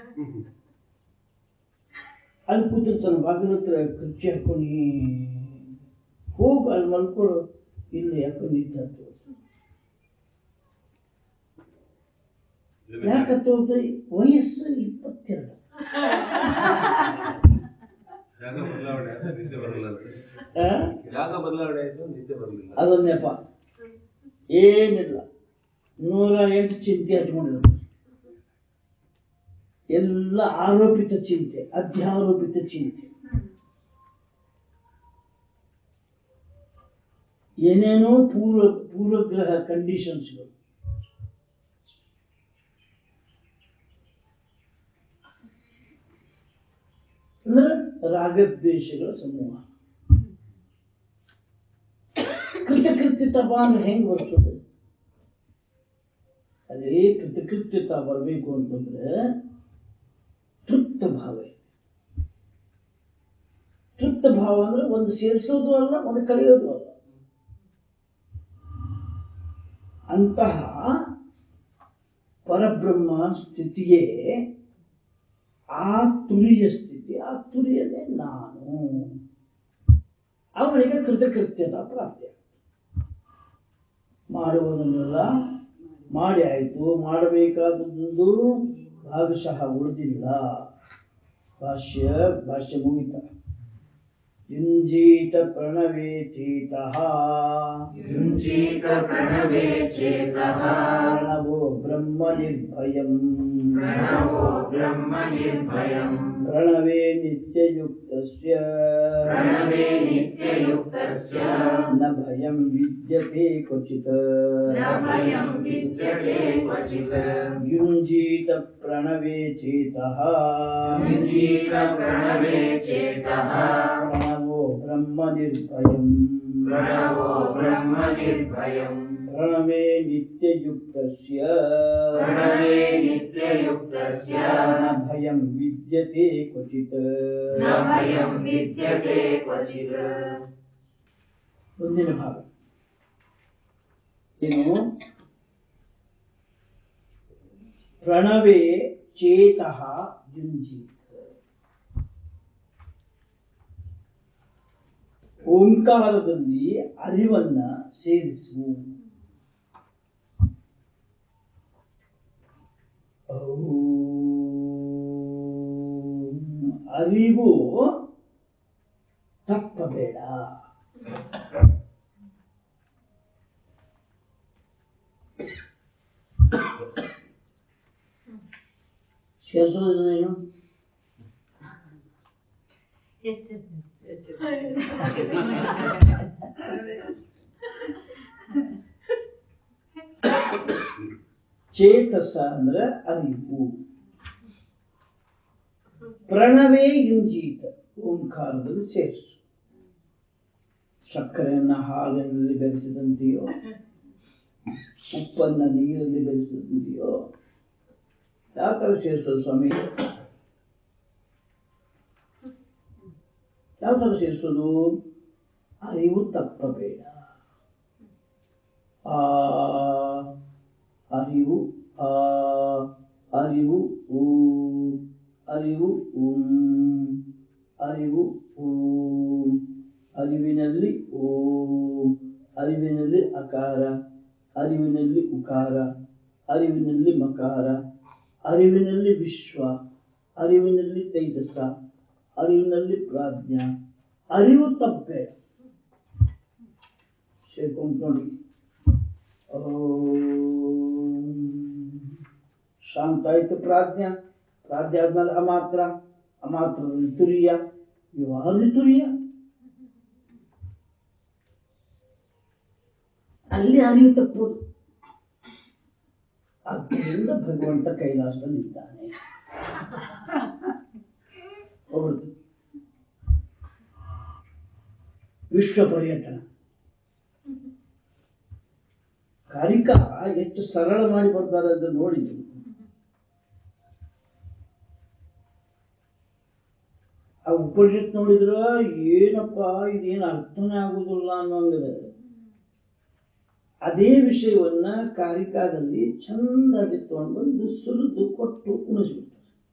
ಅಲ್ಲಿ ಕೂತಿರ್ತಾನೆ ಬಾಗಿಲ ಹತ್ರ ಕುರ್ಚಿ ಹಾಕೊಂಡು ಹೋಗು ಅಲ್ಲಿ ಮಲ್ಕೊಳ್ಳೋ ಇಲ್ಲ ಯಾಕೋ ನಿದ್ದೆ ಹತ್ತೋದು ಯಾಕೆ ಹತ್ತೋದು ವಯಸ್ಸು ಇಪ್ಪತ್ತೆರಡು ಜಾಗ ಬದಲಾವಣೆ ಆದ್ರೆ ನಿದ್ದೆ ಬರಲ್ಲ ಅಂತ ಆ? ಜಾಗ ಬದಲಾವಣೆ ಆಯ್ತು ನಿದ್ದೆ ಬರಲಿಲ್ಲ ಅದೊಂದು ನೆಪ ಏನಿಲ್ಲ ನೂರ ಎಂಟು ಚಿಂತೆ ಹಚ್ಕೊಂಡಿರ್ತಾರೆ ಎಲ್ಲ ಆರೋಪಿತ ಚಿಂತೆ ಅಧ್ಯಾರೋಪಿತ ಚಿಂತೆ ಏನೇನೋ ಪೂರ್ವ ಪೂರ್ವಗ್ರಹ ಕಂಡೀಷನ್ಸ್ಗಳು ಅಂದ್ರೆ ರಾಗದ್ವೇಷಗಳ ಸಮೂಹ ಕೃತಕೃತ್ಯತಪ ಅಂದ್ರೆ ಹೆಂಗ್ ಬರ್ತದೆ ಅದೇ ಕೃತಕೃತ್ಯತ ಬರಬೇಕು ಅಂತಂದ್ರೆ ತೃಪ್ತ ಭಾವ ಇದೆ. ತೃಪ್ತ ಭಾವ ಅಂದ್ರೆ ಒಂದು ಸೇರಿಸೋದು ಅಲ್ಲ ಒಂದು ಕಳೆಯೋದು ಅಲ್ಲ ಅಂತಹ ಪರಬ್ರಹ್ಮ ಸ್ಥಿತಿಯೇ ಆ ತುರಿಯ ಸ್ಥಿತಿ ಆ ತುರಿಯನೇ ನಾನು ಅವನಿಗೆ ಕೃತಕೃತ್ಯದ ಪ್ರಾಪ್ತಿ ಮಾಡುವುದನ್ನೆಲ್ಲ ಮಾಡಿ ಆಯಿತು ಮಾಡಬೇಕಾದದ್ದೊಂದು ಭಾಗಶಃ ಉಳಿದಿಲ್ಲ ಭಾಷ್ಯ ಭಾಷ್ಯ ಮುಗಿತ ಯುಂಜೀತ ಪ್ರಣವೇ ಚೇತಃ युञ्जीत प्रणवे चेतः ಪ್ರಣವೋ ಬ್ರಹ್ಮ ನಿರ್ಭಯಂ प्रणवो ब्रह्म निर्भयम् ಪ್ರಣವೇ ನಿತ್ಯಯುಕ್ತಸ್ಯ प्रणवे नित्ययुक्तस्य ನ ಭಯಂ ವಿದ್ಯತೆ ಕ್ವಚಿತ್ न भयम् विद्यते क्वचित् युञ्जीत प्रणवे चेतः युञ्जीत प्रणवे चेतः प्रणवो ब्रह्म निर्भयम् प्रणवो ब्रह्म निर्भयम् प्रणवे नित्ययुक्तस्य प्रणवे नित्ययुक्तस्य न भयं विद्यते क्वचित् न भयम् विद्यते क्वचित् ಮುಂದಿನ ಭಾಗ ಏನು ಪ್ರಣವೇ ಚೇತಃ ಯುಂಜೀತ್ ಓಂಕಾರದಲ್ಲಿ ಅರಿವನ್ನ ಸೇರಿಸು ಔಂ. ಅರಿವು ತಪ್ಪಬೇಡ ಸೇರಿಸೋದೇನು ಚೇತಸ ಅಂದ್ರೆ ಅರಿವು ಪ್ರಣವೇ ಯುಂಜೀತ ಓಂಕಾರದಲ್ಲಿ ಸೇರಿಸು ಸಕ್ಕರೆಯನ್ನ ಹಾಲಿನಲ್ಲಿ ಬೆರೆಸಿದಂತೆಯೋ ಉಪ್ಪನ್ನ ನೀರಲ್ಲಿ ಬೆರೆಸಿದಂತೆಯೋ ಯಾವ ತರ ಸೇರಿಸೋದು ಸ್ವಾಮಿ ಯಾವ ತರ ಸೇರಿಸೋದು ಅರಿವು ತಪ್ಪಬೇಡ ಆ ಅರಿವು ಆ ಅರಿವು ಊ ಅರಿವು ಓಂ ಅರಿವು ಓಂ ಅರಿವಿನಲ್ಲಿ ಓಂ ಅರಿವಿನಲ್ಲಿ ಅಕಾರ ಅರಿವಿನಲ್ಲಿ ಉಕಾರ ಅರಿವಿನಲ್ಲಿ ಮಕಾರ ಅರಿವಿನಲ್ಲಿ ವಿಶ್ವ ಅರಿವಿನಲ್ಲಿ ತೈಜಸ ಅರಿವಿನಲ್ಲಿ ಪ್ರಾಜ್ಞ ಅರಿವು ತಪ್ಪಬೇಡ ಸೇರ್ಕೊಂಡು ನೋಡಿ ಓಂ ಶಾಂತ ಆಯ್ತು ಪ್ರಾಜ್ಞ ಪ್ರಾಜ್ಞ ಆದ್ಮೇಲೆ ಅಮಾತ್ರ ಅಮಾತ್ರದಲ್ಲಿ ತುರಿಯ ವ್ಯವಹಾರದಲ್ಲಿ ತುರಿಯ ಅಲ್ಲಿ ಅರಿವು ತಪ್ಪೋದು ಆದ್ದರಿಂದ ಭಗವಂತ ಕೈಲಾಸದಲ್ಲಿ ಇದ್ದಾನೆ ಹೋಗ್ಬಿಡ್ತು ವಿಶ್ವ ಪರ್ಯಟನ ಕಾರಿಕ ಎಷ್ಟು ಸರಳ ಮಾಡಿ ಬರ್ತಾರೆ ಅಂತ ನೋಡಿ ಆ ಉಪನಿಷತ್ ನೋಡಿದ್ರ ಏನಪ್ಪ ಇದೇನು ಅರ್ಥನೇ ಆಗುದಿಲ್ಲ ಅನ್ನೋಂಗಿದೆ ಅದೇ ವಿಷಯವನ್ನ ಕಾರಿಕಾದಲ್ಲಿ ಚಂದಾಗಿ ತಗೊಂಡು ಬಂದು ಸುಲಿದು ಕೊಟ್ಟು ಉಣಿಸ್ಬಿಡ್ತಾರೆ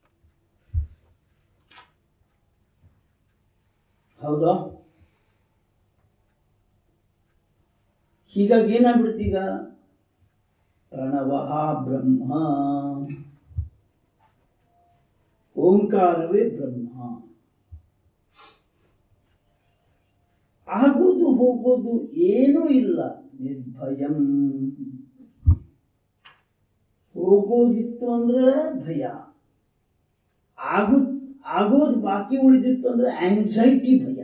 ಹೌದಾ ಹೀಗಾಗಿ ಏನಾಗ್ಬಿಡ್ತು ಈಗ ಪ್ರಣವ ಬ್ರಹ್ಮ ಓಂಕಾರವೇ ಬ್ರಹ್ಮ ಆಗೋದು ಹೋಗೋದು ಏನೂ ಇಲ್ಲ ನಿರ್ಭಯಂ ಹೋಗೋದಿತ್ತು ಅಂದ್ರೆ ಭಯ ಆಗೋ ಆಗೋದು ಬಾಕಿ ಉಳಿದಿತ್ತು ಅಂದ್ರೆ ಆಂಗ್ಸೈಟಿ ಭಯ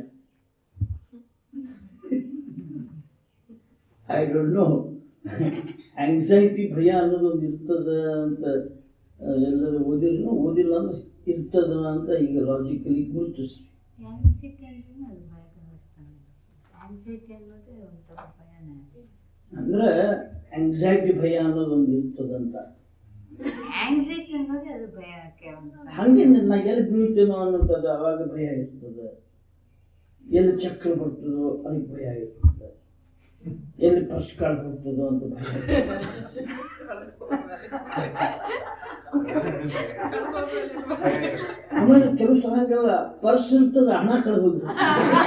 ಐ ಡೋಂಟ್ ನೋ ಆಂಗ್ಸೈಟಿ ಭಯ ಅನ್ನೋದು ಒಂದು ಇರ್ತದ ಅಂತ ಆ, ಎಲ್ಲರೂ ಓದಿಲ್ಲ ಓದಿಲ್ಲ ಅಂದ್ರೆ ಇರ್ತದ ಅಂತ ಈಗ ಲಾಜಿಕಲಿ ಗುರುತಿಸ್ರಿ ಆಂಗ್ಸೈಟಿ ಅಂದ್ರೆ ಅದು ಭಯ ಕಾಣಿಸ್ತಾನೆ ಆಂಗ್ಸೈಟಿ ಅನ್ನೋದೇ ಒಂಥರ ಭಯನೇ ಅಂದ್ರೆ ಆಂಗ್ಸೈಟಿ ಭಯ ಅನ್ನೋದು ಒಂದು ಇರ್ತದಂತ ಆಂಗ್ಸೈಟಿ ಅನ್ನೋದೇ ಅದು ಭಯಕ್ಕೆ ಒಂದು ಹಂಗೆ ನಾ ಎಲ್ಲಿ ಬೀಳ್ತೇನೋ ಅನ್ನೋಂಥದ್ದು ಅವಾಗ ಭಯ ಇರ್ತದೆ ಎಲ್ಲಿ ಚಕ್ರ ಬರ್ತದೋ ಅದಕ್ಕೆ ಭಯ ಇರ್ತದೆ ಎಲ್ಲಿ ಪರ್ಸ್ ಕಳ್ದು ಹೋಗ್ತದೋ ಅಂತ ಭಯ ಇರ್ತದೆ. ಆಮೇಲೆ ಕೆಲವು ಸಲ ಹಂಗಲ್ಲ ಪರ್ಸ್ ಇರ್ತದ ಹಣ ಕಳೆದು ಹೋಗಿರ್ತದೆ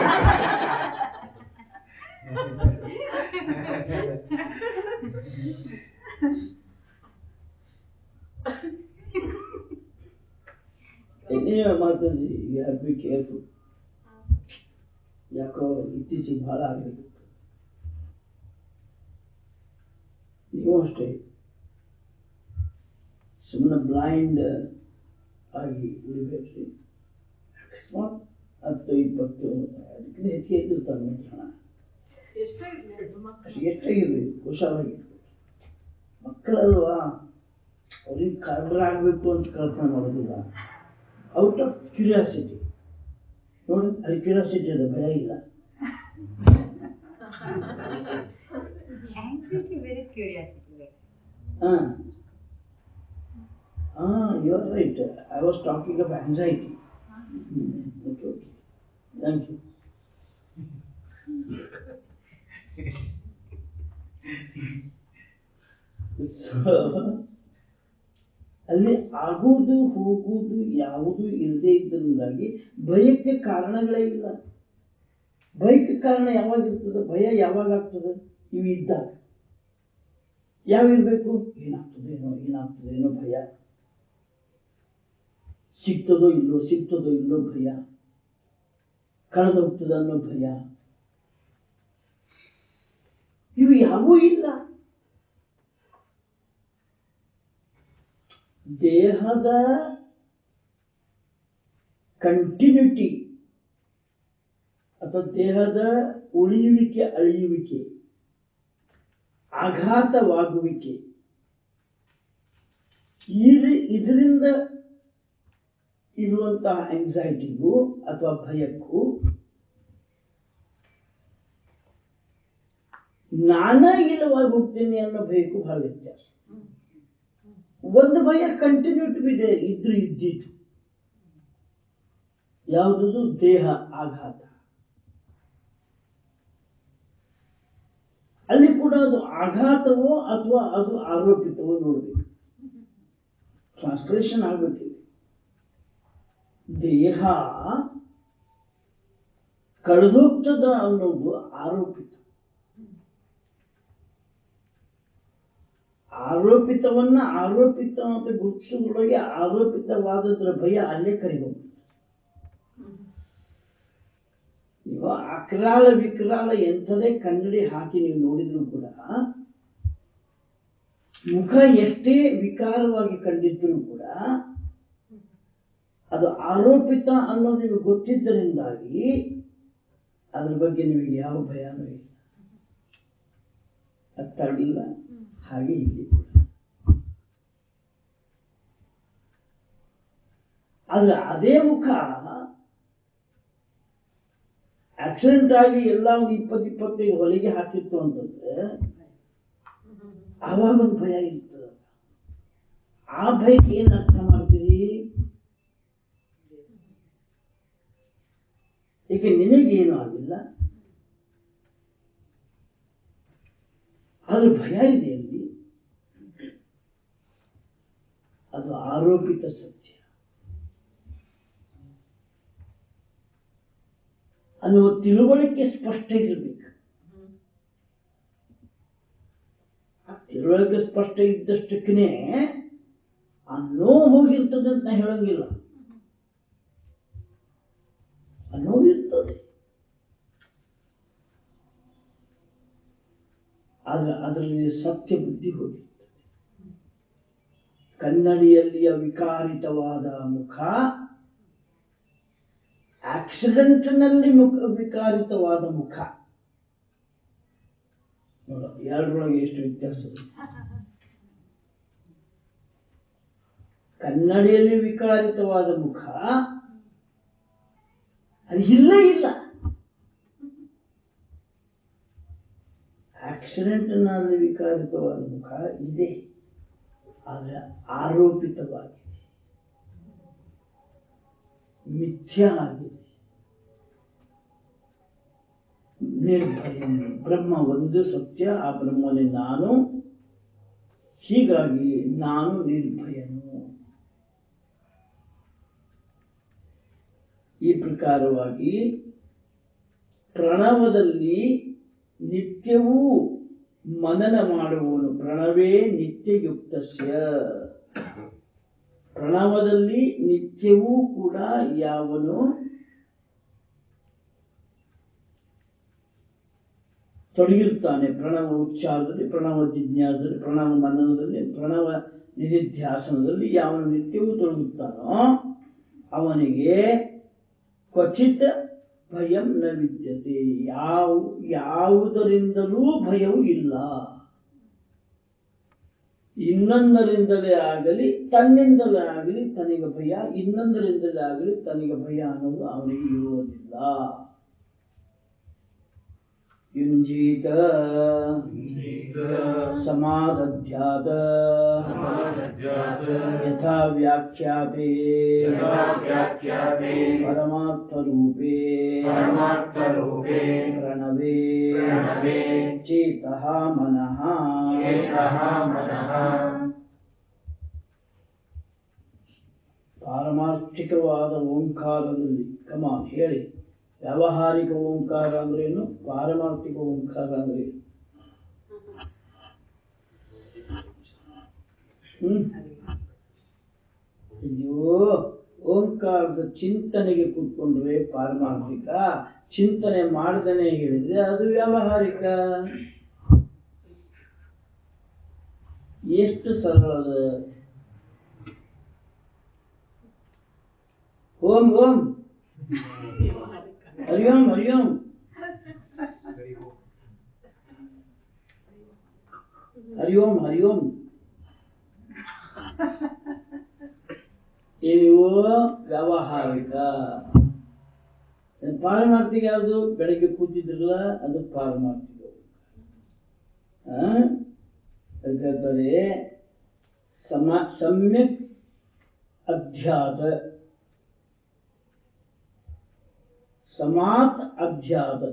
ನೀವೇ ಮಾತಾಡಿ ಯು ಹ್ಯಾವ್ ಬಿ ಕೇರ್ಫುಲ್ ಯಾಕೋ ಇತ್ತೀಚೆಗೆ ಬಹಳ ಆಗಬೇಕು ನೀವು ಅಷ್ಟೇ ಸುಮ್ಮನೆ ಬ್ಲೈಂಡ್ ಆಗಿ ಉಳಿಬೇಕ್ರಿ ಅಕಸ್ಮಾತ್ ಹತ್ತು ಇಪ್ಪತ್ತು ಅದಕ್ಕಿಂತ ಹೆಚ್ಚಿಗೆ ಇಟ್ಟಿರ್ತಾರೆ ಮತ್ತೆ ಹಣ ಎಷ್ಟೇ ಇರ್ಲಿ ಅದು ಮಕ್ಕಳು ಎಷ್ಟೇ ಇರಲಿ ಹುಷಾರಾಗಿರ್ಬೇಕು ಮಕ್ಕಳಲ್ವಾ ಅವ್ರಿಗೆ ಕಳ್ಳರಾಗಬೇಕು ಅಂತ ಕಲ್ಪನೆ ಮಾಡೋದಿಲ್ಲ ಔಟ್ ಆಫ್ ಕ್ಯೂರಿಯಾಸಿಟಿ ನೋಡಿ ಅಲ್ಲಿ ಕ್ಯೂರಿಯಾಸಿಟಿ ಅದ ಭಯ ಇಲ್ಲ ಆಂಗ್ಸೈಟಿ ಬೇರೆ ಕ್ಯೂರಿಯಾಸಿಟಿ ಬೇರೆ ಹಾ ಹಾ you are right I was talking of anxiety okay okay thank you ಅಲ್ಲಿ ಆಗುವುದು ಹೋಗುವುದು ಯಾವುದು ಇಲ್ಲದೆ ಇದ್ದರಿಂದಾಗಿ ಭಯಕ್ಕೆ ಕಾರಣಗಳೇ ಇಲ್ಲ ಭಯಕ್ಕೆ ಕಾರಣ ಯಾವಾಗ ಇರ್ತದೆ ಭಯ ಯಾವಾಗ ಆಗ್ತದೆ ಇವು ಇದ್ದಾಗ ಯಾವ ಇರ್ಬೇಕು ಏನಾಗ್ತದೇನೋ ಏನಾಗ್ತದೇನೋ ಭಯ ಸಿಗ್ತದೋ ಇಲ್ಲೋ ಸಿಗ್ತದೋ ಇಲ್ಲೋ ಭಯ ಕಳೆದು ಹೋಗ್ತದ ಅನ್ನೋ ಭಯ ಇವು ಯಾವೂ ಇಲ್ಲ ದೇಹದ ಕಂಟಿನ್ಯೂಟಿ ಅಥವಾ ದೇಹದ ಉಳಿಯುವಿಕೆ ಅಳಿಯುವಿಕೆ ಆಘಾತವಾಗುವಿಕೆ ಈ- ಇದರಿಂದ ಇರುವಂತಹ ಆಂಗ್ಸೈಟಿಗೂ ಅಥವಾ ಭಯಕ್ಕೂ ನಾನಾ ಇಲ್ಲವಾಗಿ ಹೋಗ್ತೀನಿ ಅನ್ನೋ ಭಯಕ್ಕೂ ಬಹಳ ವ್ಯತ್ಯಾಸ ಒಂದು ಭಯ ಕಂಟಿನ್ಯೂಟಿ ಇದೆ ಇದ್ರು ಇದ್ದಿತ್ತು ಯಾವುದದು ದೇಹ ಆಘಾತ ಅಲ್ಲಿ ಕೂಡ ಅದು ಆಘಾತವೋ ಅಥವಾ ಅದು ಆರೋಪಿತವೋ ನೋಡ್ಬೇಕು ಟ್ರಾನ್ಸ್ಲೇಷನ್ ಆಗ್ಬೇಕಿದೆ ದೇಹ ಕಳೆದೋಗ್ತದ ಅನ್ನೋದು ಆರೋಪಿತ ಆರೋಪಿತವನ್ನ ಆರೋಪಿತ ಅಂತ ಗುರುತಿಸೋದ್ರೊಳಗೆ ಆರೋಪಿತವಾದದ್ರ ಭಯ ಅಲ್ಲೇ ಕರಿಬಹುದು ನೀವು ಅಕ್ರಾಳ ವಿಕ್ರಾಳ ಎಂಥದೇ ಕನ್ನಡಿ ಹಾಕಿ ನೀವು ನೋಡಿದ್ರು ಕೂಡ ಮುಖ ಎಷ್ಟೇ ವಿಕಾರವಾಗಿ ಕಂಡಿದ್ದರೂ ಕೂಡ ಅದು ಆರೋಪಿತ ಅನ್ನೋದು ನಿಮಗೆ ಗೊತ್ತಿದ್ದರಿಂದಾಗಿ ಅದ್ರ ಬಗ್ಗೆ ನಿಮಗೆ ಯಾವ ಭಯನೂ ಇಲ್ಲ ಅದು ತರಲಿಲ್ಲ ಹಾಗೆ ಇಲ್ಲಿ ಕೂಡ ಆದ್ರೆ ಅದೇ ಮುಖ ಆಕ್ಸಿಡೆಂಟ್ ಆಗಿ ಎಲ್ಲ ಒಂದು ಇಪ್ಪತ್ತು ಇಪ್ಪತ್ತೈದು ಹೊಲಿಗೆ ಹಾಕಿತ್ತು ಅಂತಂದ್ರೆ ಆವಾಗ ಒಂದು ಭಯ ಇರ್ತದ ಆ ಭಯಕ್ಕೆ ಏನ್ ಅರ್ಥ ಮಾಡ್ತೀರಿ ಈಗ ನಿನಗೇನು ಆಗಿಲ್ಲ ಆದ್ರೆ ಭಯ ಇದೆ ಅಲ್ಲಿ ಅದು ಆರೋಪಿತ ಸತ್ಯ ಅನ್ನುವ ತಿಳುವಳಿಕೆ ಸ್ಪಷ್ಟ ಇರಬೇಕು ಆ ತಿಳುವಳಿಕೆ ಸ್ಪಷ್ಟ ಇದ್ದಷ್ಟಕ್ಕೇ ಆ ನೋವು ಹೋಗಿರ್ತದೆ ಅಂತ ನಾ ಹೇಳಂಗಿಲ್ಲ ಆ ನೋವು ಇರ್ತದೆ ಆದ್ರೆ ಅದರಲ್ಲಿ ಸತ್ಯ ಬುದ್ಧಿ ಹೋಗಿರ್ತದೆ ಕನ್ನಡಿಯಲ್ಲಿಯ ವಿಕಾರಿತವಾದ ಮುಖ ಆಕ್ಸಿಡೆಂಟ್ನಲ್ಲಿ ಮುಖ ವಿಕಾರಿತವಾದ ಮುಖ ನೋಡ ಎರಡರೊಳಗೆ ಎಷ್ಟು ವ್ಯತ್ಯಾಸ ಇದೆ. ಕನ್ನಡಿಯಲ್ಲಿ ವಿಕಾರಿತವಾದ ಮುಖ ಅದು ಇಲ್ಲೇ ಇಲ್ಲ ಆಕ್ಸಿಡೆಂಟ್ನಲ್ಲಿ ವಿಕಾರಿತವಾದ ಮುಖ ಇದೆ ಆದರೆ ಆರೋಪಿತವಾಗಿದೆ ಮಿಥ್ಯ ಆಗಿದೆ ನಿರ್ಭಯ ಬ್ರಹ್ಮ ಒಂದು ಸತ್ಯ ಆ ಬ್ರಹ್ಮನೇ ನಾನು ಹೀಗಾಗಿ ನಾನು ನಿರ್ಭಯನು ಈ ಪ್ರಕಾರವಾಗಿ ಪ್ರಣವದಲ್ಲಿ ನಿತ್ಯವೂ ಮನನ ಮಾಡುವವನು ಪ್ರಣವೇ ನಿತ್ಯಯುಕ್ತಸ್ಯ ಪ್ರಣವದಲ್ಲಿ ನಿತ್ಯವೂ ಕೂಡ ಯಾವನು ತೊಡಗಿರುತ್ತಾನೆ ಪ್ರಣವ ಉಚ್ಚಾರದಲ್ಲಿ ಪ್ರಣವ ಜಿಜ್ಞಾಸದಲ್ಲಿ ಪ್ರಣವ ಮನನದಲ್ಲಿ ಪ್ರಣವ ನಿಧಿಧ್ಯಾಸನದಲ್ಲಿ ಯಾವನು ನಿತ್ಯವೂ ತೊಡಗುತ್ತಾನೋ ಅವನಿಗೆ ಕ್ವಚಿತ್ ಭಯಂ ನ ವಿದ್ಯತೆ ಯಾವ ಯಾವುದರಿಂದಲೂ ಭಯವು ಇಲ್ಲ ಇನ್ನೊಂದರಿಂದಲೇ ಆಗಲಿ ತನ್ನಿಂದಲೇ ಆಗಲಿ ತನಗೆ ಭಯ ಇನ್ನೊಂದರಿಂದಲೇ ಆಗಲಿ ತನಗೆ ಭಯ ಅನ್ನೋದು ಅವನಿಗೆ ಇರುವುದಿಲ್ಲ ಯುಂಜೀತ ಸಮಾದಧ್ಯಾದ ಸಮಾದಧ್ಯಾತ್ ಯಥಾ ವ್ಯಾಖ್ಯಾತೆ ಯಥಾ ವ್ಯಾಖ್ಯಾತೆ ಪರಮಾರ್ಥರೂಪೇ ಪರಮಾರ್ಥರೂಪೇ ಪ್ರಣವೇ ಪ್ರಣವೇ ಚೇತಃ ಮನಃ ಚೇತಃ ಮನಃ ಪಾರಮಾರ್ಥಿಕವಾದ ಓಂಕಾರದಲ್ಲಿ ಕಮಾನ್ ಹೇಳಿ ವ್ಯಾವಹಾರಿಕ ಓಂಕಾರ ಅಂದ್ರೇನು ಪಾರಮಾರ್ಥಿಕ ಓಂಕಾರ ಅಂದ್ರೆ ಏನು? ಹ್ಮ್ ಅಯ್ಯೋ ಓಂಕಾರದ ಚಿಂತನೆಗೆ ಕೂತ್ಕೊಂಡ್ರೆ ಪಾರಮಾರ್ಥಿಕ ಚಿಂತನೆ ಮಾಡದನೆ ಹೇಳಿದ್ರೆ ಅದು ವ್ಯಾವಹಾರಿಕ ಎಷ್ಟು ಸರಳದ ಓಂ ಓಂ ಹರಿ ಓಂ ಹರಿ ಓಂ ಹರಿ ಓಂ ಹರಿ ಓಂ ಇವು ವ್ಯಾವಹಾರಿಕ ಪಾರಮಾರ್ಥಿಕ ಯಾವುದು ಬೆಳಗ್ಗೆ ಕೂತಿದ್ರಲ್ಲ ಅದು ಪಾರಮಾರ್ಥಿಕ ಆ? ಹಾಗಾದರೆ ಸಮ ಸಮ್ಯಕ್ ಅಧ್ಯಾದ ಸಮಾತ್ ಅಧ್ಯಾದ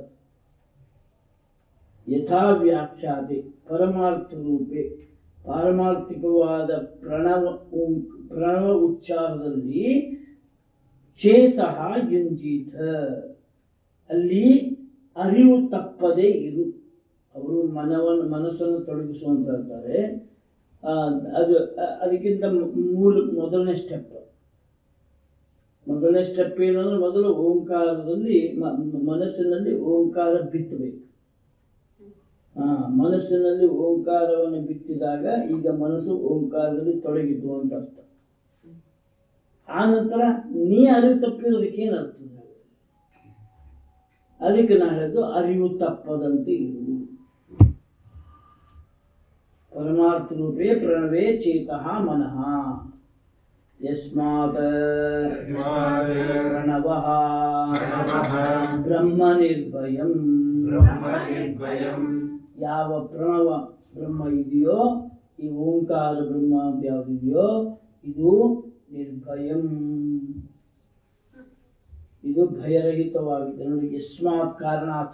ಯಥಾ ವ್ಯಾಖ್ಯಾತೆ ಪರಮಾರ್ಥ ರೂಪೆ ಪಾರಮಾರ್ಥಿಕವಾದ ಪ್ರಣವ ಉಂ- ಪ್ರಣವ ಉಚ್ಚಾರದಲ್ಲಿ ಚೇತಃ ಯುಂಜೀತ ಅಲ್ಲಿ ಅರಿವು ತಪ್ಪದೆ ಇರು ಅವರು ಮನವನ್ನು ಮನಸ್ಸನ್ನು ತೊಡಗಿಸುವಂತ ಹೇಳ್ತಾರೆ ಆ, ಅದು ಅ- ಅದಕ್ಕಿಂತ ಮು- ಮೂಲ ಮೊದಲನೇ ಸ್ಟೆಪ್ ಮೊದಲನೇ ಸ್ಟೆಪ್ ಏನಂದ್ರೆ ಮೊದಲು ಓಂಕಾರದಲ್ಲಿ ಮ- ಮ- ಮನಸ್ಸಿನಲ್ಲಿ ಓಂಕಾರ ಬಿತ್ತಬೇಕು ಆ, ಮನಸ್ಸಿನಲ್ಲಿ ಓಂಕಾರವನ್ನು ಬಿತ್ತಿದಾಗ ಈಗ ಮನಸ್ಸು ಓಂಕಾರದಲ್ಲಿ ತೊಡಗಿತು ಅಂತ ಅರ್ಥ ಆ ನಂತರ ನೀ ಅರಿವು ತಪ್ಪಿರೋದಕ್ಕೆ ಏನು ಅರ್ಥ ಇದೆ? ಅದಕ್ಕೆ ನಾ ಹೇಳಿದ್ದು ಅರಿವು ತಪ್ಪದಂತೆ ಇರು ಪರಮಾರ್ಥ ರೂಪೇ ಪ್ರಣವೇ ಚೇತಃ ಮನಃ ಯಸ್ಮಾತ್ ಯಸ್ಮಾತ್ ಪ್ರಣವಃ ಪ್ರಣವಃ ಬ್ರಹ್ಮ ನಿರ್ಭಯಂ ಬ್ರಹ್ಮನಿರ್ಭಯಂ ಯಾವ ಪ್ರಣವ ಬ್ರಹ್ಮ ಇದೆಯೋ ಈ ಓಂಕಾರ ಬ್ರಹ್ಮ ಅಂತ ಯಾವುದಿದೆಯೋ ಇದು ನಿರ್ಭಯಂ ಇದು ಭಯರಹಿತವಾಗಿದೆ ನೋಡಿ ಯಸ್ಮಾತ್ ಕಾರಣಾತ್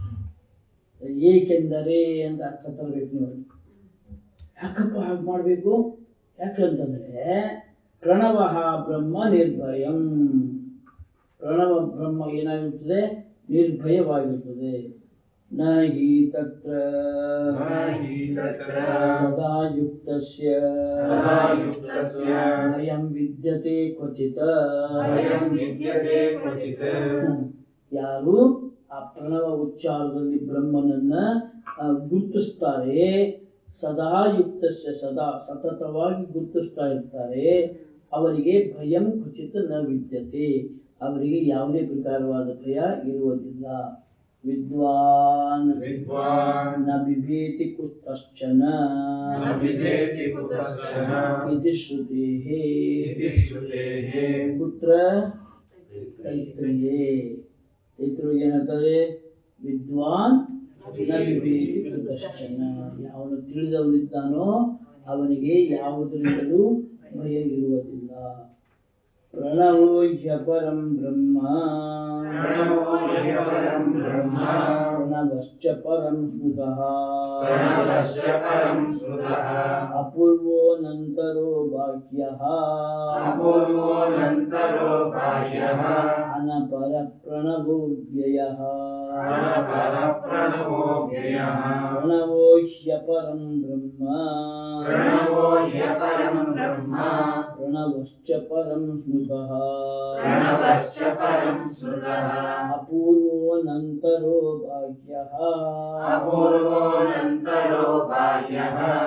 ಏಕೆಂದರೆ ಅಂತ ಅರ್ಥ ತರಬೇಕು ನೀವು ಯಾಕಪ್ಪ ಹಾಗೆ ಮಾಡಬೇಕು ಯಾಕಂತಂದ್ರೆ ಪ್ರಣವ ಬ್ರಹ್ಮ ನಿರ್ಭಯಂ ಪ್ರಣವ ಬ್ರಹ್ಮ ಏನಾಗಿರುತ್ತದೆ ನಿರ್ಭಯವಾಗಿರುತ್ತದೆ ನ ಹಿ ತತ್ರ ನ ಹಿ ತತ್ರ ಸದಾ ಯುಕ್ತಸ್ಯ ಸದಾ ಯುಕ್ತಸ್ಯ ಭಯಂ ವಿದ್ಯತೆ ಕ್ವಚಿತ್ ಭಯಂ ವಿದ್ಯತೆ ಕ್ವಚಿತ್ ಯಾರು ಆ ಪ್ರಣವ ಉಚ್ಚಾರದಲ್ಲಿ ಬ್ರಹ್ಮನನ್ನ ಆ, ಗುರುತಿಸ್ತಾರೆ ಸದಾ ಯುಕ್ತಸ್ಯ ಸದಾ ಸತತವಾಗಿ ಗುರುತಿಸ್ತಾ ಇರ್ತಾರೆ ಅವರಿಗೆ ಭಯಂ ಖಚಿತ ನ ವಿದ್ಯತೆ ಅವರಿಗೆ ಯಾವುದೇ ಪ್ರಕಾರವಾದ ಭಯ ಇರುವುದಿಲ್ಲ ವಿದ್ವಾನ್ ವಿದ್ವಾನ್ ನ ಬಿಭೇತಿ ಕುತಶ್ಚನ ನ ಬಿಭೇತಿ ಕುತಶ್ಚನ ಇತಿ ಶ್ರುತೇಃ ಇತಿ ಶ್ರುತೇಃ ಕುತ್ರ ತೈತ್ರಿಯೇ ತೈತ್ರು ಏನ್ ಹೇಳ್ತಾರೆ ವಿದ್ವಾನ್ ನ ಬಿಭೇತಿ ಕುತಶ್ಚನ ಯಾವನು ತಿಳಿದವನಿದ್ದಾನೋ ಅವನಿಗೆ ಯಾವುದರಿಂದಲೂ ಭಯ ಇರುವುದಿಲ್ಲ ಪ್ರಣವೋ ಹ್ಯಪರಂ ಬ್ರಹ್ಮ ಪ್ರಣವೋ ಹ್ಯಪರಂ ಬ್ರಹ್ಮ ಪ್ರಣವಶ್ಚ ಪರಂ ಸ್ಮೃತಃ ಪ್ರಣವಶ್ಚ ಪರಂ ಸ್ಮೃತಃ ಅಪೂರ್ವೋನಂತರೋ ಬಾಹ್ಯಃ ಅಪೂರ್ವೋऽನन्तರೋ ಬಾಹ್ಯಃ ಅನಪರ ಪ್ರಣವೋ ವ್ಯಯಃ ಅನಪರಃ ಪ್ರಣವೋ ವ್ಯಯಃ ಪ್ರಣವೋ ಹ್ಯಪರಂ ಬ್ರಹ್ಮ ಪ್ರಣವೋ ಹ್ಯಪರಂ ಬ್ರಹ್ಮ ಪ್ರಣವಶ್ಚ ಪರಂ ಸ್ಮೃತಃ ಪ್ರಣವಶ್ಚ ಪರಂ ಸ್ಮೃತಃ ಅಪೂರ್ವೋನಂತರೋ ಬಾಹ್ಯಃ ಅಪೂರ್ವೋऽನन्तರೋ ಬಾಹ್ಯಃ